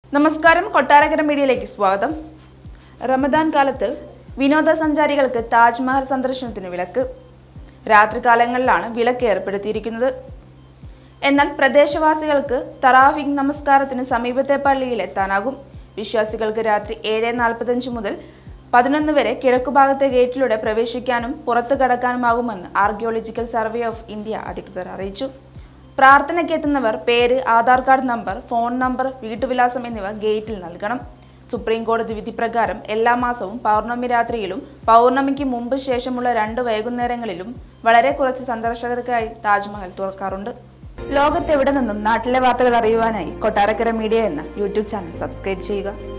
നമസ്കാരം കൊട്ടാരക്കര മീഡിയയിലേക്ക് സ്വാഗതം റമദാൻ കാലത്ത് വിനോദസഞ്ചാരികൾക്ക് താജ്മഹൽ സന്ദർശനത്തിന് വിലക്ക് രാത്രികാലങ്ങളിലാണ് വിലക്ക് ഏർപ്പെടുത്തിയിരിക്കുന്നത് എന്നാൽ പ്രദേശവാസികൾക്ക് തറാവിക് നമസ്കാരത്തിന് സമീപത്തെ പള്ളിയിൽ എത്താനാകും വിശ്വാസികൾക്ക് രാത്രി ഏഴ് നാൽപ്പത്തഞ്ച് മുതൽ പതിനൊന്ന് വരെ കിഴക്കുഭാഗത്തെ ഗേറ്റിലൂടെ പ്രവേശിക്കാനും പുറത്തു കടക്കാനുമാകുമെന്ന് ആർക്കിയോളജിക്കൽ സർവേ ഓഫ് ഇന്ത്യ അധികൃതർ അറിയിച്ചു പ്രാർത്ഥനയ്ക്ക് എത്തുന്നവർ പേര് Aadhaar card number phone number വീട്ടുവിലാസം എന്നിവ ഗേറ്റിൽ നൽകണം സുപ്രീം കോടതി വിധി പ്രകാരം എല്ലാ മാസവും പൗർണമി രാത്രിയിലും പൗർണമിക്ക് മുമ്പ് ശേഷമുള്ള രണ്ട് വൈകുന്നേരങ്ങളിലും വളരെ കുറച്ച് സന്ദർശകർക്കായി താജ്മഹൽ തുറക്കാറുണ്ട് ലോകത്തെവിടെ നിന്നും നാട്ടിലെ വാർത്തകൾ അറിയുവാനായി കൊട്ടാരക്കര മീഡിയ എന്ന യൂട്യൂബ് ചാനൽ സബ്സ്ക്രൈബ് ചെയ്യുക